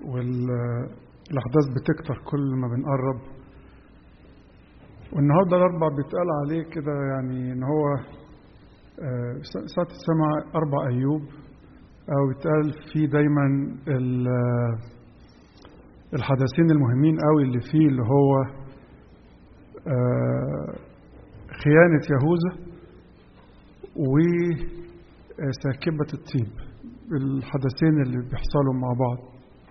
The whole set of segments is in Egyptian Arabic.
والأحداث بتكتر كل ما بنقرب والنهارده الأربع بيتقال عليه كده يعني إن هو آه، ساعة السمع أربع أيوب أو يتقال فيه دايما ال- الحدثين المهمين قوي اللي فيه اللي هو آه، خيانة يهوذا وساكبة الطيب الحدثين اللي بيحصلوا مع بعض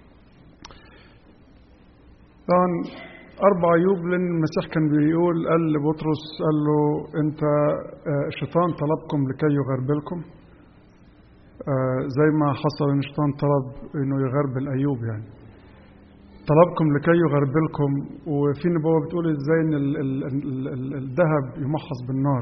طبعا أربع أيوب لأن المسيح كان بيقول قال لبطرس قال له أنت آه، الشيطان طلبكم لكي يغربلكم آه، زي ما حصل إن الشيطان طلب إنه يغربل أيوب يعني طلبكم لكي يغربلكم وفي نبوة بتقول إزاي إن ال- ال- ال- ال- الذهب يمحص بالنار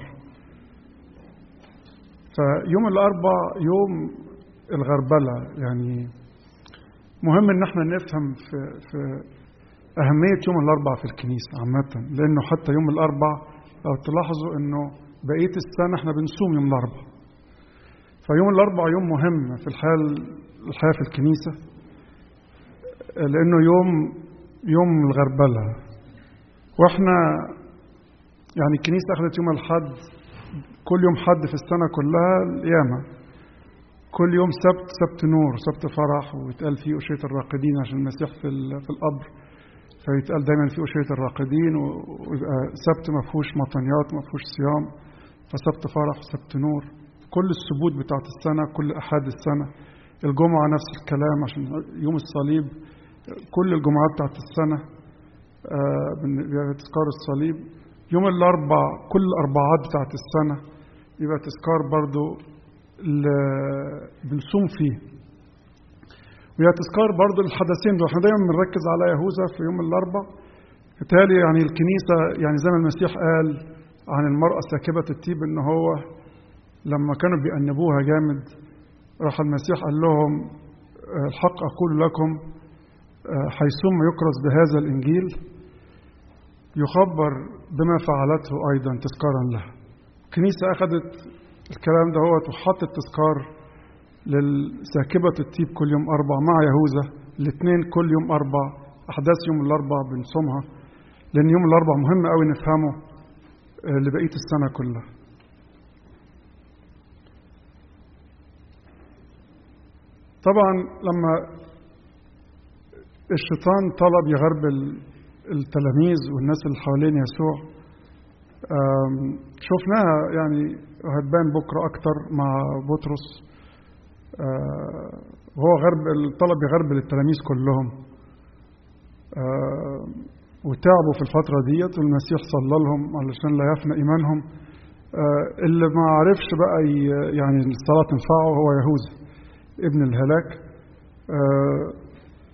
فيوم الأربع يوم الغربلة يعني مهم إن احنا نفهم في, في أهمية يوم الأربع في الكنيسة عامة لأنه حتى يوم الأربع لو تلاحظوا إنه بقية السنة احنا بنصوم يوم الأربع فيوم الأربع يوم مهم في الحياة الحياة في الكنيسة لأنه يوم يوم الغربلة واحنا يعني الكنيسة أخذت يوم الحد كل يوم حد في السنة كلها القيامة كل يوم سبت سبت نور سبت فرح ويتقال فيه أشية الراقدين عشان المسيح في ال- في القبر فيتقال دايما فيه أشية الراقدين و- ويبقى سبت ما فيهوش مطنيات ما فيهوش صيام فسبت فرح سبت نور كل السبوت بتاعت السنة كل أحد السنة الجمعة نفس الكلام عشان يوم الصليب كل الجمعات بتاعت السنة آه، بن- بيبقى تذكار الصليب يوم الأربع كل الأربعات بتاعت السنة يبقى تذكار برضو ل- بنصوم فيه ويا تذكار برضو الحدثين دول احنا دايما بنركز على يهوذا في يوم الأربع بالتالي يعني الكنيسة يعني زي ما المسيح قال عن المرأة ساكبة الطيب إن هو لما كانوا بيأنبوها جامد راح المسيح قال لهم آه، الحق أقول لكم آه، حيثما يكرز بهذا الإنجيل يخبر بما فعلته أيضا تذكارا لها الكنيسة أخذت الكلام ده هو وحطت تذكار للساكبة الطيب كل يوم أربع مع يهوذا الاثنين كل يوم أربع أحداث يوم الأربع بنصومها لأن يوم الأربع مهم قوي نفهمه آه، لبقية السنة كلها طبعا لما الشيطان طلب يغربل التلاميذ والناس اللي حوالين يسوع آم، شفناها يعني هتبان بكرة أكتر مع بطرس آه، وهو غرب طلب يغربل التلاميذ كلهم آه، وتعبوا في الفترة ديت والمسيح صلى لهم علشان لا يفنى إيمانهم آه، اللي ما عرفش بقى ي- يعني الصلاة تنفعه هو يهوذا ابن الهلاك آه،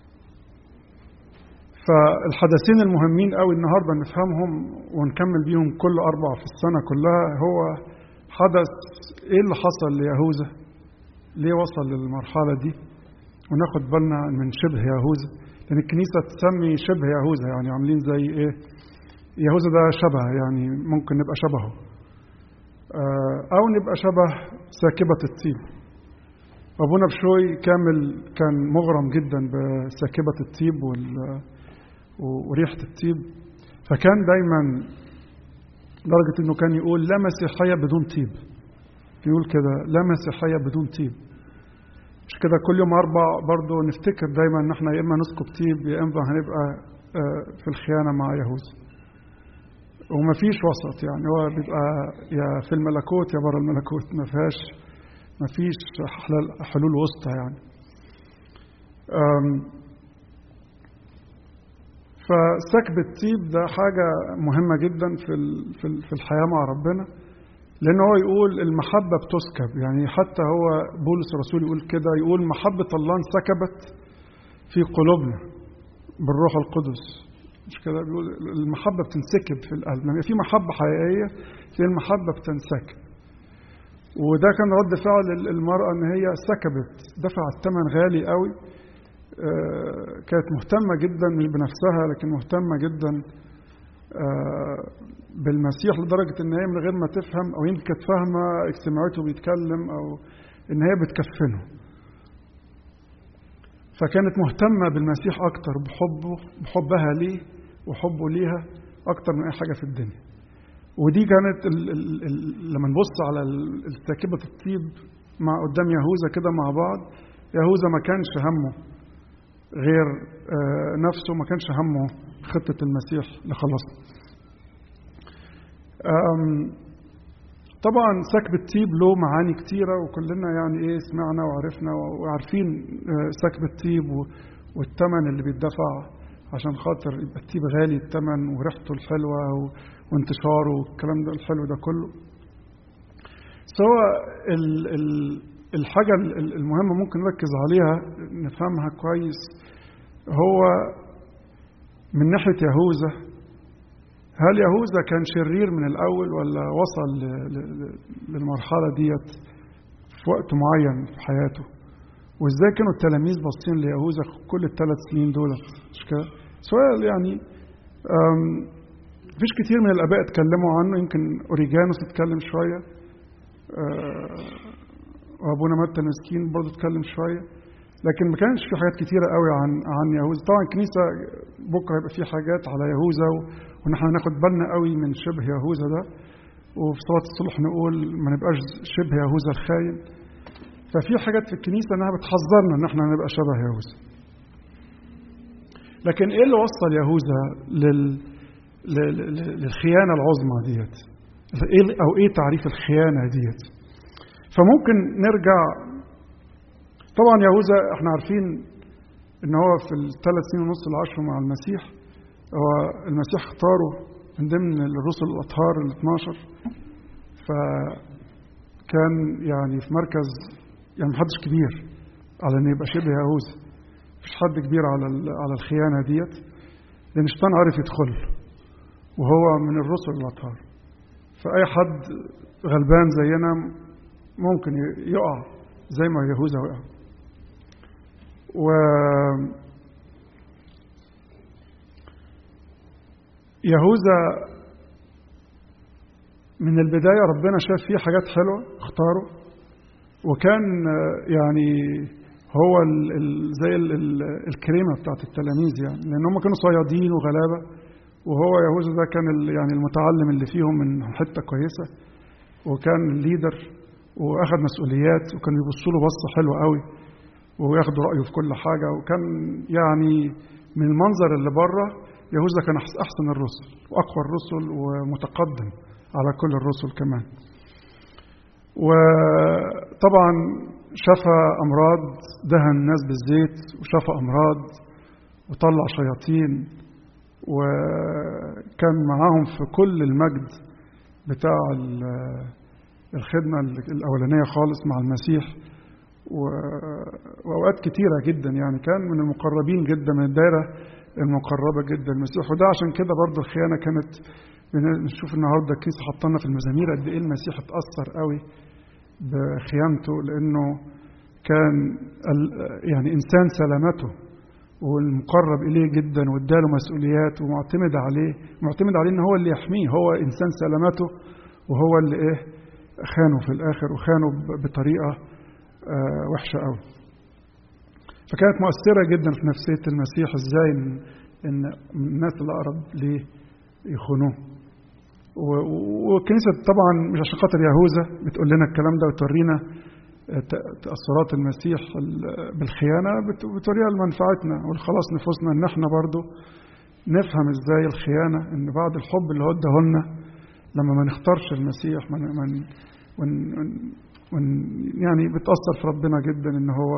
فالحدثين المهمين قوي النهارده نفهمهم ونكمل بيهم كل اربع في السنه كلها هو حدث ايه اللي حصل ليهوذا ليه وصل للمرحله دي وناخد بالنا من شبه يهوذا لان الكنيسه تسمي شبه يهوذا يعني عاملين زي ايه يهوذا ده شبه يعني ممكن نبقى شبهه آه، او نبقى شبه ساكبه الطيب ابونا بشوي كامل كان مغرم جدا بساكبه الطيب وال وريحة الطيب فكان دايما لدرجة انه كان يقول لا مسيحية بدون طيب يقول كده لا مسيحية بدون طيب مش كده كل يوم أربع برضه نفتكر دايما ان احنا يا اما نسكب طيب يا اما هنبقى آه، في الخيانة مع يهوذا ومفيش وسط يعني هو بيبقى يا في الملكوت يا بره الملكوت ما فيهاش مفيش حلال- حلول وسطى يعني أم، فسكب الطيب ده حاجة مهمة جدا في ال- في ال- في الحياة مع ربنا لأن هو يقول المحبة بتسكب يعني حتى هو بولس الرسول يقول كده يقول محبة الله انسكبت في قلوبنا بالروح القدس مش كده بيقول المحبة بتنسكب في القلب لما في محبة حقيقية في المحبة بتنسكب وده كان رد فعل المرأة إن هي سكبت دفعت ثمن غالي قوي آه، كانت مهتمة جدا مش بنفسها لكن مهتمة جدا آه، بالمسيح لدرجة إن هي من غير ما تفهم أو يمكن كانت فاهمة سمعته بيتكلم أو إن هي بتكفنه فكانت مهتمة بالمسيح أكتر بحبه بحبها ليه وحبه ليها أكتر من أي حاجة في الدنيا ودي كانت ال ال ال لما نبص على التاكبة الطيب مع قدام يهوذا كده مع بعض يهوذا ما كانش همه غير نفسه ما كانش همه خطة المسيح لخلاصه طبعا سكب الطيب له معاني كتيرة وكلنا يعني ايه سمعنا وعرفنا وعارفين سكب الطيب والثمن اللي بيدفع عشان خاطر يبقى الطيب غالي الثمن وريحته الحلوة وانتشاره والكلام ده الحلو ده كله سواء الحاجة المهمة ممكن نركز عليها نفهمها كويس هو من ناحية يهوذا هل يهوذا كان شرير من الأول ولا وصل للمرحلة ديت في وقت معين في حياته وإزاي كانوا التلاميذ باصين ليهوذا كل الثلاث سنين دول مش كده سؤال يعني مفيش كتير من الآباء اتكلموا عنه يمكن أوريجانوس اتكلم شوية وأبونا متى المسكين برضه اتكلم شوية لكن ما كانش في حاجات كتيرة قوي عن عن يهوذا طبعا الكنيسة بكرة هيبقى في حاجات على يهوذا ونحن هناخد بالنا قوي من شبه يهوذا ده وفي صلاة الصلح نقول ما نبقاش شبه يهوذا الخاين ففي حاجات في الكنيسة انها بتحذرنا ان احنا نبقى شبه يهوذا لكن ايه اللي وصل يهوذا لل... للخيانة العظمى ديت او ايه تعريف الخيانة ديت فممكن نرجع طبعا يهوذا احنا عارفين ان هو في الثلاث سنين ونص اللي عاشوا مع المسيح هو المسيح اختاره من ضمن الرسل الاطهار ال 12 فكان يعني في مركز يعني محدش كبير على ان يبقى شبه يهوذا مفيش حد كبير على على الخيانه ديت لان الشيطان عرف يدخل وهو من الرسل الاطهار فاي حد غلبان زينا ممكن يقع زي ما يهوذا وقع و يهوذا من البداية ربنا شاف فيه حاجات حلوة اختاره وكان يعني هو ال ال زي ال ال الكريمة بتاعت التلاميذ يعني لأن هم كانوا صيادين وغلابة وهو يهوذا ده كان يعني المتعلم اللي فيهم من حتة كويسة وكان الليدر واخد مسؤوليات وكان يبصوا له بصة حلوة قوي وياخدوا رأيه في كل حاجة وكان يعني من المنظر اللي بره يهوذا كان أحسن الرسل وأقوى الرسل ومتقدم على كل الرسل كمان وطبعا شفى أمراض دهن الناس بالزيت وشفى أمراض وطلع شياطين وكان معاهم في كل المجد بتاع الخدمة الأولانية خالص مع المسيح وأوقات كتيرة جدا يعني كان من المقربين جدا من الدائرة المقربة جدا المسيح وده عشان كده برضه الخيانة كانت بنشوف النهارده الكنيسة حطنا في المزامير قد إيه المسيح اتأثر قوي بخيانته لأنه كان يعني إنسان سلامته والمقرب إليه جدا واداله مسؤوليات ومعتمد عليه معتمد عليه إن هو اللي يحميه هو إنسان سلامته وهو اللي إيه خانه في الآخر وخانه بطريقة آه وحشة قوي فكانت مؤثرة جدا في نفسية المسيح ازاي ان, إن الناس اللي أقرب ليه يخونوه والكنيسة طبعا مش عشان خاطر يهوذا بتقول لنا الكلام ده وتورينا تأثرات المسيح بالخيانة بتوريها لمنفعتنا والخلاص نفوسنا ان احنا برضو نفهم ازاي الخيانة ان بعد الحب اللي هو اداهولنا لما ما نختارش المسيح من من ون ون يعني بتأثر في ربنا جدا ان هو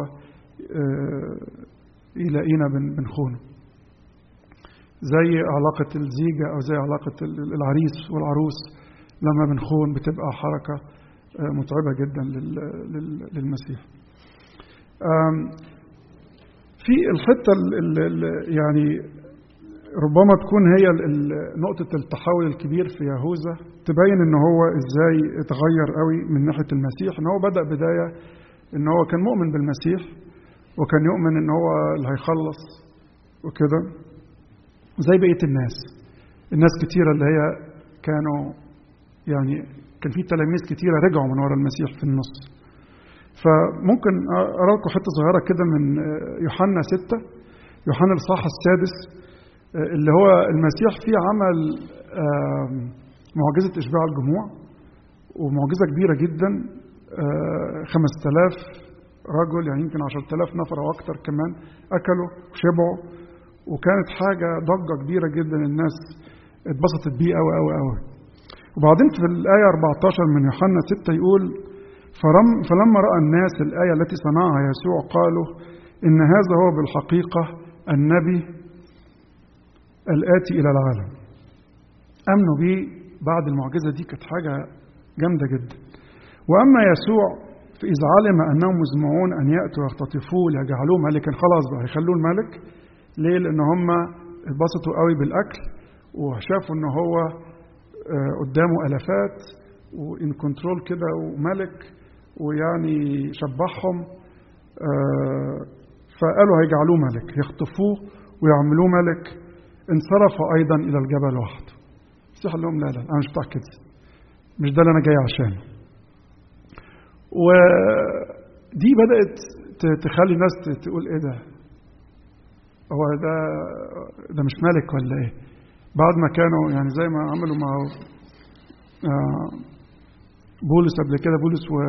يلاقينا بنخونه زي علاقة الزيجة أو زي علاقة العريس والعروس لما بنخون بتبقى حركة متعبة جدا للمسيح في الحتة يعني ربما تكون هي نقطة التحول الكبير في يهوذا تبين ان هو ازاي اتغير قوي من ناحية المسيح ان هو بدأ بداية ان هو كان مؤمن بالمسيح وكان يؤمن ان هو اللي هيخلص وكده زي بقية الناس الناس كتيرة اللي هي كانوا يعني كان في تلاميذ كتيرة رجعوا من ورا المسيح في النص فممكن اقرا لكم حته صغيره كده من يوحنا ستة يوحنا الاصحاح السادس اللي هو المسيح فيه عمل معجزه اشباع الجموع ومعجزه كبيره جدا 5000 رجل يعني يمكن 10000 نفر او اكتر كمان اكلوا وشبعوا وكانت حاجه ضجه كبيره جدا الناس اتبسطت بيه قوي قوي قوي وبعدين في الايه 14 من يوحنا 6 يقول فلما راى الناس الايه التي صنعها يسوع قالوا ان هذا هو بالحقيقه النبي الاتي الى العالم امنوا بيه بعد المعجزه دي كانت حاجه جامده جدا واما يسوع فاذا علم انهم مزمعون ان ياتوا يختطفوه ليجعلوه ملكا خلاص بقى هيخلوه الملك ليه لان هم اتبسطوا قوي بالاكل وشافوا ان هو قدامه الافات وان كنترول كده وملك ويعني شبعهم فقالوا هيجعلوه ملك يخطفوه ويعملوه ملك انصرف ايضا الى الجبل وحده المسيح قال لهم لا لا انا مش بتاع كده مش ده اللي انا جاي عشانه ودي بدات تخلي الناس تقول ايه ده هو ده ده مش ملك ولا ايه بعد ما كانوا يعني زي ما عملوا مع بولس قبل كده بولس و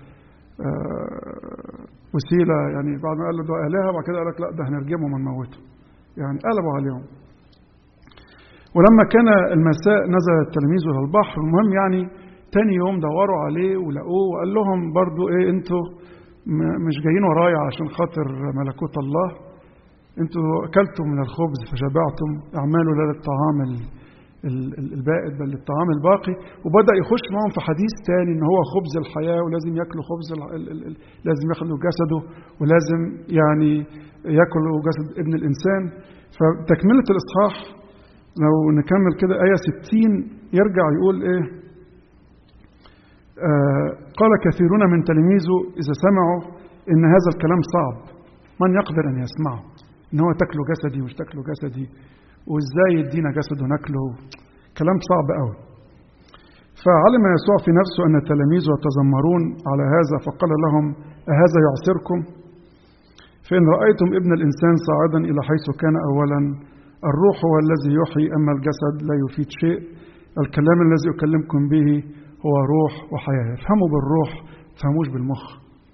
وسيلة يعني بعد ما قال له ده آلهة بعد كده قال لك لا ده هنرجمهم ونموتهم يعني قلبوا عليهم ولما كان المساء نزل التلاميذ إلى البحر المهم يعني تاني يوم دوروا عليه ولقوه وقال لهم برضو ايه انتوا مش جايين ورايا عشان خاطر ملكوت الله انتوا اكلتم من الخبز فشبعتم اعملوا لا للطعام البائد بل للطعام الباقي وبدا يخش معهم في حديث تاني ان هو خبز الحياه ولازم ياكلوا خبز لازم ياخدوا جسده ولازم يعني ياكلوا جسد ابن الانسان فتكمله الاصحاح لو نكمل كده ايه 60 يرجع يقول ايه آه قال كثيرون من تلاميذه اذا سمعوا ان هذا الكلام صعب من يقدر ان يسمعه ان هو تاكلوا جسدي ومش تاكلوا جسدي وازاي يدينا جسده ناكله كلام صعب قوي فعلم يسوع في نفسه ان تلاميذه يتذمرون على هذا فقال لهم اهذا يعسركم فان رايتم ابن الانسان صاعدا الى حيث كان اولا الروح هو الذي يحيي اما الجسد لا يفيد شيء الكلام الذي اكلمكم به هو روح وحياه افهموا بالروح تفهموش بالمخ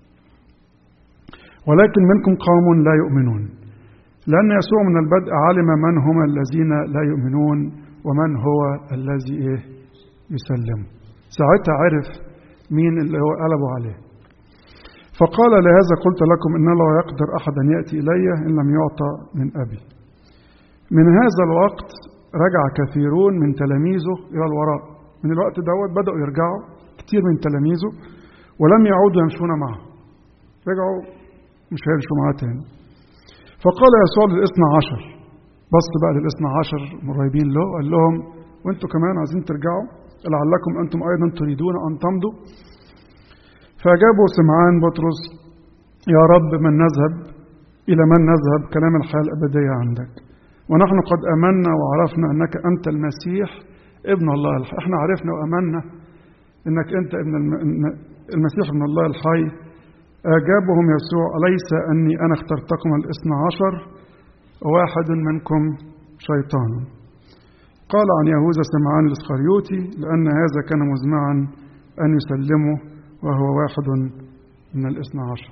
ولكن منكم قوم لا يؤمنون لأن يسوع من البدء علم من هم الذين لا يؤمنون ومن هو الذي إيه يسلم ساعتها عرف مين اللي هو قلبوا عليه فقال لهذا قلت لكم إن لا يقدر أحد أن يأتي إلي إن لم يعطى من أبي من هذا الوقت رجع كثيرون من تلاميذه إلى الوراء من الوقت دوت بدأوا يرجعوا كتير من تلاميذه ولم يعودوا يمشون معه رجعوا مش هيمشوا معاه تاني فقال يسوع للاثنى عشر بص بقى للاثنى عشر مريبين له قال لهم وانتوا كمان عايزين ترجعوا لعلكم انتم ايضا تريدون ان تمضوا فاجابوا سمعان بطرس يا رب من نذهب الى من نذهب كلام الحياه الابديه عندك ونحن قد امنا وعرفنا انك انت المسيح ابن الله الحي احنا عرفنا وامنا انك انت ابن المسيح ابن الله الحي أجابهم يسوع أليس أني أنا اخترتكم الاثنى عشر واحد منكم شيطان قال عن يهوذا سمعان الإسخريوطي لأن هذا كان مزمعا أن يسلمه وهو واحد من الاثنى عشر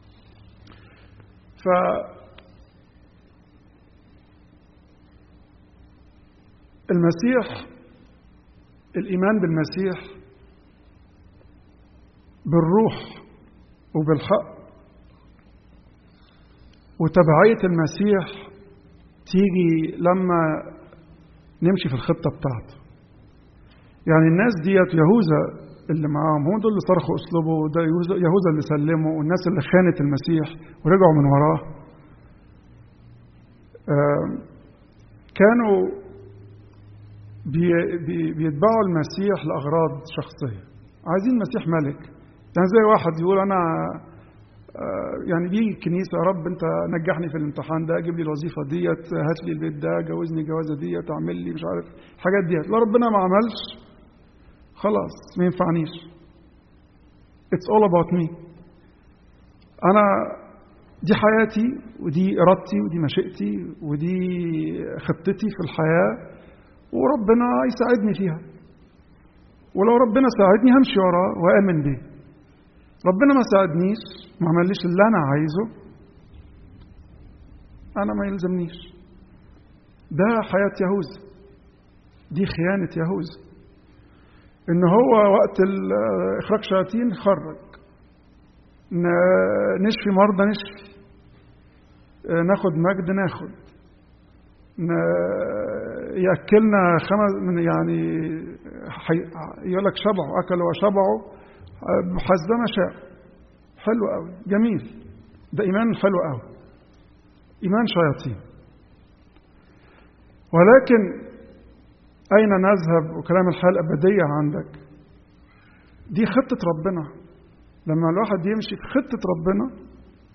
ف المسيح الإيمان بالمسيح بالروح وبالحق وتبعية المسيح تيجي لما نمشي في الخطة بتاعته يعني الناس ديت يهوذا اللي معاهم هم دول اللي صرخوا اسلوبه ده يهوذا اللي سلمه والناس اللي خانت المسيح ورجعوا من وراه كانوا بي بي بيتبعوا المسيح لأغراض شخصية عايزين المسيح ملك يعني زي واحد يقول أنا يعني بيجي الكنيسة يا رب أنت نجحني في الامتحان ده جيب لي الوظيفة ديت هات لي البيت ده جوزني الجوازة ديت اعمل لي مش عارف الحاجات ديت لا ربنا ما عملش خلاص ما ينفعنيش It's all about me أنا دي حياتي ودي إرادتي ودي مشيئتي ودي خطتي في الحياة وربنا يساعدني فيها ولو ربنا ساعدني همشي وراه وآمن بيه ربنا ما ساعدنيش ما عمليش اللي أنا عايزه أنا ما يلزمنيش ده حياة يهوذا دي خيانة يهوذا إن هو وقت إخراج شياطين خرج نشفي مرضى نشفي ناخد مجد ناخد ياكلنا خمس من يعني يقول لك شبعوا اكلوا وشبعوا حسب ما شاء حلو قوي جميل ده ايمان حلو قوي ايمان شياطين ولكن اين نذهب وكلام الحياه الابديه عندك دي خطه ربنا لما الواحد يمشي في خطه ربنا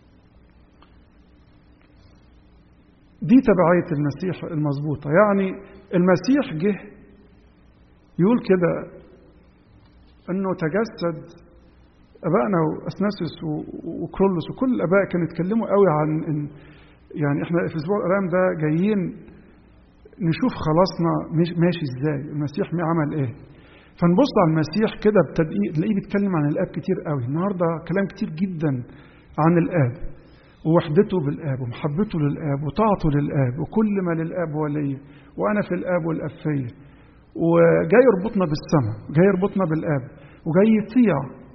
دي تبعية المسيح المظبوطة يعني المسيح جه يقول كده انه تجسد ابائنا واثناسيوس وكرولوس وكل الاباء كانوا يتكلموا قوي عن إن يعني احنا في اسبوع الالام ده جايين نشوف خلاصنا ماشي ازاي المسيح عمل ايه فنبص على المسيح كده بتدقيق تلاقيه بيتكلم عن الاب كتير قوي النهارده كلام كتير جدا عن الاب ووحدته بالآب ومحبته للآب وطاعته للآب وكل ما للآب هو ليا وأنا في الآب والآب فيا وجاي يربطنا بالسماء جاي يربطنا بالآب وجاي يطيع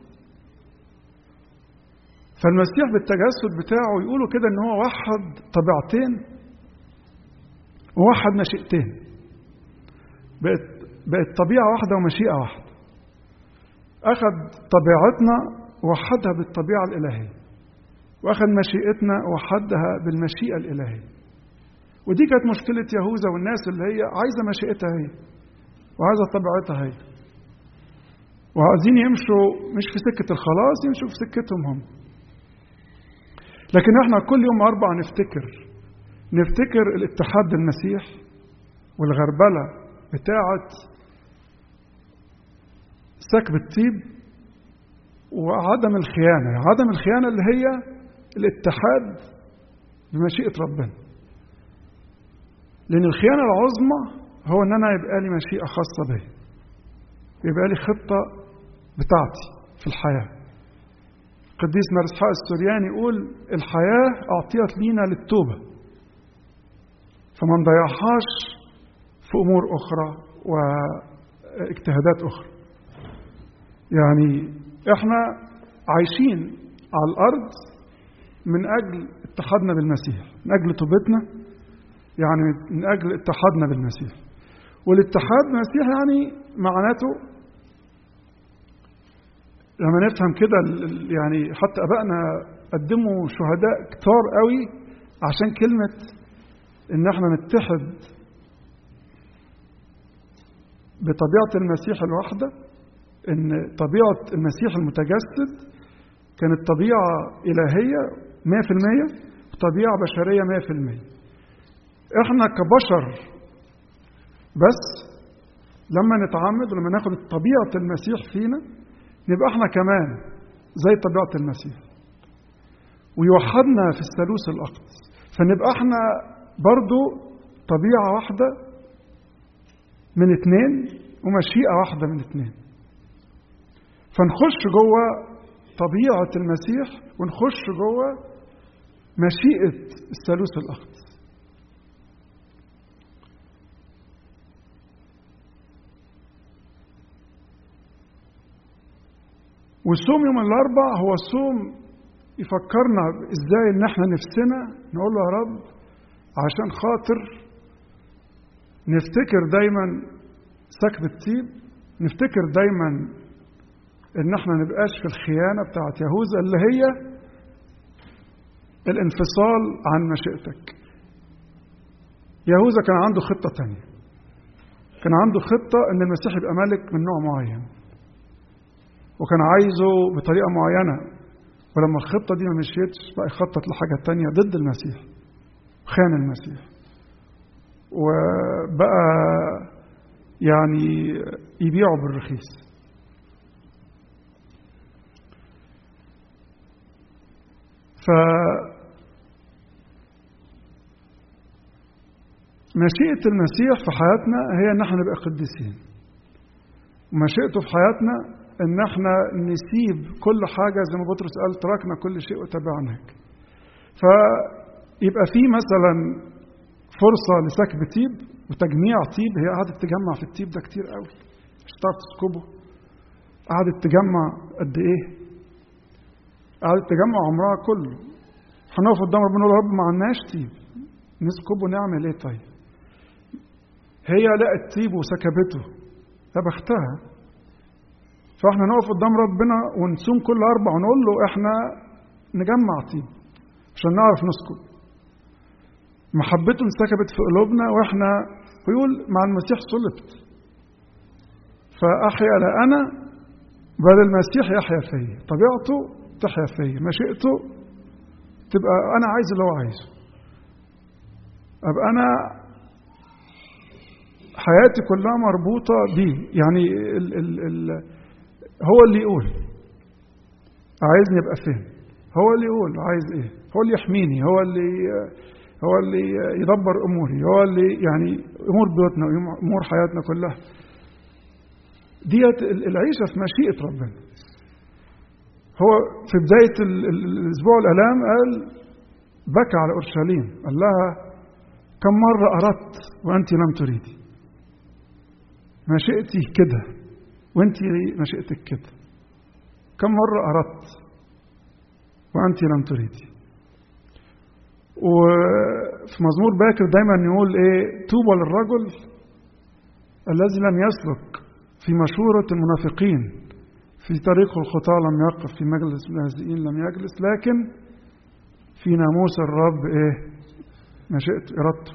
فالمسيح بالتجسد بتاعه يقولوا كده ان هو وحد طبيعتين ووحد مشيئتين بقت بقت طبيعه واحده ومشيئه واحده اخذ طبيعتنا ووحدها بالطبيعه الالهيه واخذ مشيئتنا وحدها بالمشيئه الالهيه ودي كانت مشكله يهوذا والناس اللي هي عايزه مشيئتها هي وعايزه طبيعتها هي وعايزين يمشوا مش في سكه الخلاص يمشوا في سكتهم هم لكن احنا كل يوم اربع نفتكر نفتكر الاتحاد بالمسيح والغربله بتاعه سكب الطيب وعدم الخيانه عدم الخيانه اللي هي الاتحاد بمشيئه ربنا لان الخيانه العظمى هو ان انا يبقى لي مشيئه خاصه بي يبقى لي خطه بتاعتي في الحياه القديس مرسحاء السورياني يقول الحياة أعطيت لينا للتوبة فما نضيعهاش في أمور أخرى واجتهادات أخرى يعني إحنا عايشين على الأرض من أجل اتحادنا بالمسيح من أجل توبتنا يعني من أجل اتحادنا بالمسيح والاتحاد بالمسيح يعني معناته لما نفهم كده يعني حتى ابائنا قدموا شهداء كتار قوي عشان كلمه ان احنا نتحد بطبيعه المسيح الواحده ان طبيعه المسيح المتجسد كانت طبيعه الهيه 100% وطبيعه بشريه 100% احنا كبشر بس لما نتعمد ولما ناخد طبيعه المسيح فينا نبقى احنا كمان زي طبيعة المسيح ويوحدنا في الثالوث الأقدس فنبقى احنا برضو طبيعة واحدة من اتنين ومشيئة واحدة من اتنين فنخش جوه طبيعة المسيح ونخش جوه مشيئة الثالوث الأقدس والصوم يوم الاربع هو صوم يفكرنا ازاي ان احنا نفسنا نقول له يا رب عشان خاطر نفتكر دايما سكب الطيب نفتكر دايما ان احنا نبقاش في الخيانه بتاعت يهوذا اللي هي الانفصال عن مشيئتك يهوذا كان عنده خطه تانية كان عنده خطه ان المسيح يبقى ملك من نوع معين وكان عايزه بطريقة معينة ولما الخطة دي ما مشيتش بقى يخطط لحاجة تانية ضد المسيح خان المسيح وبقى يعني يبيعه بالرخيص ف مشيئة المسيح في حياتنا هي ان احنا نبقى قديسين ومشيئته في حياتنا ان احنا نسيب كل حاجة زي ما بطرس قال تركنا كل شيء وتبعناك فيبقى في مثلا فرصة لسكب طيب وتجميع طيب هي قعدت تجمع في الطيب ده كتير قوي مش هتعرف تسكبه قعدت تجمع قد ايه قعدت تجمع عمرها كله هنقف قدام ربنا نقول يا رب ما عندناش طيب نسكبه نعمل ايه طيب هي لقت طيب وسكبته يا بختها فاحنا نقف قدام ربنا ونصوم كل اربع ونقول له احنا نجمع طيب عشان نعرف نسكب محبته انسكبت في قلوبنا واحنا ويقول مع المسيح صلبت فاحيا لا انا بل المسيح يحيا فيا طبيعته تحيا فيا مشيئته تبقى انا عايز اللي هو عايزه ابقى انا حياتي كلها مربوطة بيه يعني ال ال ال هو اللي يقول عايزني ابقى فين هو اللي يقول عايز ايه هو اللي يحميني هو اللي هو اللي يدبر اموري هو اللي يعني امور بيوتنا امور حياتنا كلها ديت العيشه في مشيئه ربنا هو في بدايه الاسبوع الالام قال بكى على اورشليم قال لها كم مره اردت وانت لم تريدي مشيئتي كده وانت مشيئتك كده كم مره اردت وانت لم تريدي وفي مزمور باكر دايما يقول ايه طوبى للرجل الذي لم يسلك في مشورة المنافقين في طريق الخطاة لم يقف في مجلس الهازئين لم يجلس لكن في ناموس الرب ايه مشيئته ارادته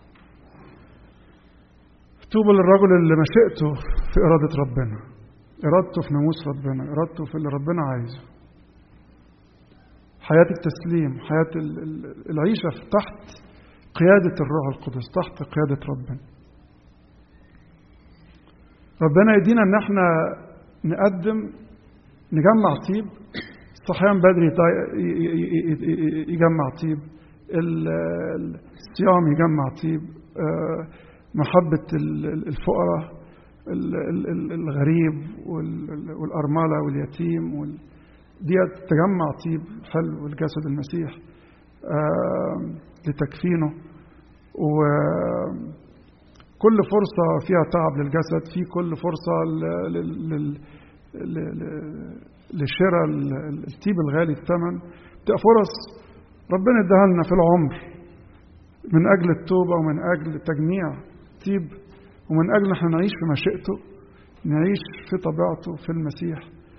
طوبى للرجل اللي مشيئته في إرادة ربنا إرادته في ناموس ربنا إرادته في اللي ربنا عايزه حياة التسليم حياة العيشة تحت قيادة الروح القدس تحت قيادة ربنا ربنا يدينا ان احنا نقدم نجمع طيب الصحيان بدري يجمع طيب الصيام يجمع طيب محبة الفقراء الغريب والأرملة واليتيم ديت تجمع طيب حلو لجسد المسيح لتكفينه وكل فرصة فيها تعب للجسد في كل فرصة لشراء الطيب الغالي الثمن بتبقى فرص ربنا اداها لنا في العمر من أجل التوبة ومن أجل تجميع طيب ومن أجل احنا نعيش في مشيئته نعيش في طبيعته في المسيح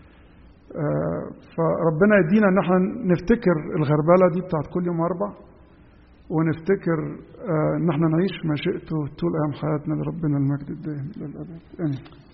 فربنا يدينا ان احنا نفتكر الغربله دي بتاعت كل يوم اربع ونفتكر ان احنا نعيش في مشيئته طول ايام حياتنا لربنا المجد الدائم للابد امين